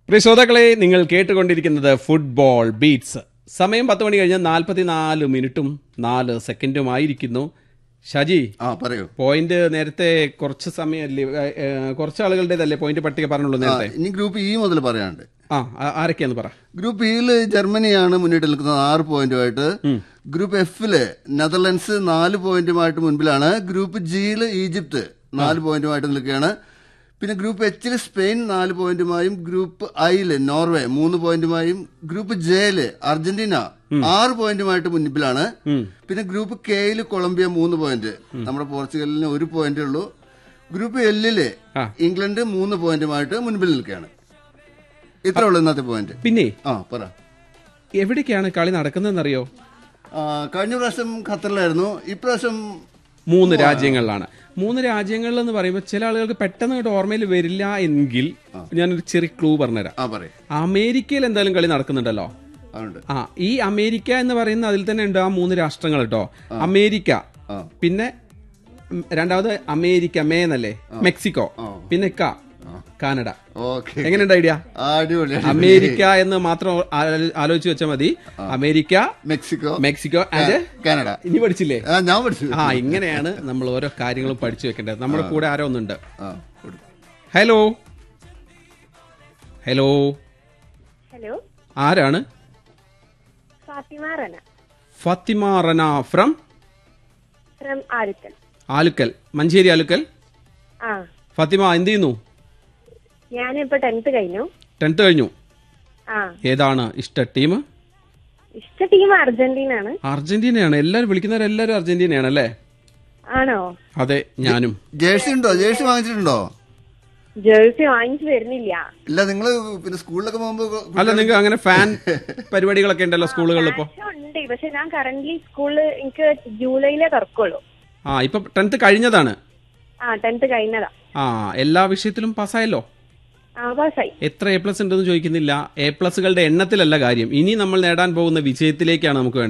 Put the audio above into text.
പ്രിയ ശ്രോതാക്കളെ നിങ്ങൾ കേട്ടുകൊണ്ടിരിക്കുന്നത് ഫുട്ബോൾ ബീറ്റ്സ് സമയം പത്ത് മണി കഴിഞ്ഞ് നാൽപ്പത്തിനാല് മിനിറ്റും നാല് സെക്കൻഡുമായിരിക്കുന്നു ഷജി ആ പറയൂ പോയിന്റ് നേരത്തെ കുറച്ച് സമയമല്ലേ ഏ, ഏ, കുറച്ച് ആളുകളുടേതല്ലേ പോയിന്റ് പട്ടിക പറഞ്ഞുള്ളൂ ആ, നേരത്തെ ഇനി ഗ്രൂപ്പ് ഇ മുതൽ പറയാണ്ട് ആ ആ- ആരൊക്കെയാന്ന് പറ ഗ്രൂപ്പ് ഇയില് ജർമ്മനിയാണ് മുന്നിട്ട് നിൽക്കുന്നത് ആറ് പോയിന്റുമായിട്ട് ഗ്രൂപ്പ് എഫില് നെതർലൻഡ്സ് നാല് പോയിന്റുമായിട്ട് മുൻപിലാണ് ഗ്രൂപ്പ് ജിയില് ഈജിപ്ത് നാല് പോയിന്റുമായിട്ട് നിൽക്കുകയാണ് പിന്നെ ഗ്രൂപ്പ് എച്ചില് സ്പെയിൻ നാല് പോയിന്റുമായും ഗ്രൂപ്പ് ഐയില് നോർവേ മൂന്ന് പോയിന്റുമായും ഗ്രൂപ്പ് ജെയില് അർജന്റീന ആറ് പോയിന്റുമായിട്ട് മുൻപിലാണ് പിന്നെ ഗ്രൂപ്പ് കെയില് കൊളംബിയ മൂന്ന് പോയിന്റ് നമ്മുടെ പോർച്ചുഗലിന് ഒരു പോയിന്റേ ഉള്ളൂ ഗ്രൂപ്പ് എല്ലില് ആ. ഇംഗ്ലണ്ട് മൂന്ന് പോയിന്റുമായിട്ട് മുൻപിൽ നിൽക്കുകയാണ് ഇത്ര ഉള്ളൂ ഇന്നത്തെ പോയിന്റ് പിന്നെ ആ പറ എവിടേക്കാണ് കളി നടക്കുന്നതെന്നറിയോ ആ, കഴിഞ്ഞ പ്രാവശ്യം ഖത്തറിലായിരുന്നു ഇപ്രാവശ്യം മൂന്ന് രാജ്യങ്ങളിലാണ് മൂന്ന് രാജ്യങ്ങളിൽ എന്ന് പറയുമ്പോൾ ചില ആളുകൾക്ക് പെട്ടെന്ന് ഇങ്ങോട്ട് ഓർമ്മയിൽ വരില്ല എങ്കിൽ ഞാനൊരു ചെറിയ ക്ലൂ പറഞ്ഞുതരാം ആ പറയും അമേരിക്കയിൽ എന്തായാലും കളി നടക്കുന്നുണ്ടല്ലോ അതുണ്ട് ആ ഈ അമേരിക്ക എന്ന് പറയുന്ന അതിൽ തന്നെ ഉണ്ട് ആ മൂന്ന് രാഷ്ട്രങ്ങൾ കേട്ടോ അമേരിക്ക ആ. പിന്നെ ഉം, രണ്ടാമത് അമേരിക്ക മേ എന്നല്ലേ മെക്സിക്കോ പിന്നെ ക കാനഡ ഓക്കെ എങ്ങനെയുണ്ട് ഐഡിയ അടിപൊളി അടിപൊളി. അമേരിക്ക എന്ന് മാത്രം ആ- ആലോചിച്ച് വെച്ചാൽ മതി America Mexico Mexico and Canada ഇനി പഠിച്ചില്ലേ ആ ഞാൻ പഠിച്ചു ആ ഇങ്ങനെയാണ് നമ്മൾ ഓരോ കാര്യങ്ങളും പഠിച്ചു വെക്കേണ്ടത് നമ്മുടെ കൂടെ ആരോ ഒന്നുണ്ട് ആ കൊടു. ഹലോ ഹലോ ഹലോ ആരാണ് ഫാത്തിമ റന ഫാത്തിമ റന ഫ്രം ഫ്രം ആലുക്കൽ ആലുക്കൽ മഞ്ചേരി ആലുക്കൽ ആ ഫാത്തിമ എന്ത് ചെയ്യുന്നു ഞാനിപ്പോ ടെൻത്ത് കഴിഞ്ഞു ടെൻത്ത് കഴിഞ്ഞു ആ ഏതാണ് ഇഷ്ട ടീം ഇഷ്ട ടീം അർജന്റീന ആണ് അർജന്റീനയാണ് എല്ലാവരും വിളിക്കുന്നവരെല്ലാവരും അർജന്റീനയാണ് അല്ലേ ആണോ അതെ ഞാനും ജേഴ്സി ഉണ്ടോ ജേഴ്സി വാങ്ങിച്ചിട്ടുണ്ടോ ജേഴ്സി വാങ്ങിച്ചു വരുന്നില്ല ഇല്ല നിങ്ങള് പിന്നെ സ്കൂളിലൊക്കെ പോകുമ്പോ അല്ല നിങ്ങൾക്ക് അങ്ങനെ ഫാൻ പരിപാടികളൊക്കെ ഉണ്ടല്ലോ സ്കൂളുകളിൽ ഇപ്പോ പക്ഷെ ഉണ്ട് പക്ഷെ ഞാൻ കറന്റ് സ്കൂളിൽ എനിക്ക് ജൂലൈയിലേ തുറക്കുള്ളൂ ആ ഇപ്പൊ ടെൻത്ത് കഴിഞ്ഞതാണ് ആ ടെൻത്ത് കഴിഞ്ഞതാ ആ എല്ലാ വിഷയത്തിലും പാസ്സായല്ലോ ആ പാസ്സായി എത്ര എ പ്ലസ് ഉണ്ടെന്ന് ചോദിക്കുന്നില്ല എ പ്ലസുകളുടെ എണ്ണത്തിലല്ല കാര്യം ഇനി നമ്മൾ നേടാൻ പോകുന്ന വിജയത്തിലേക്കാണ് നമുക്ക് വേണ്ടത്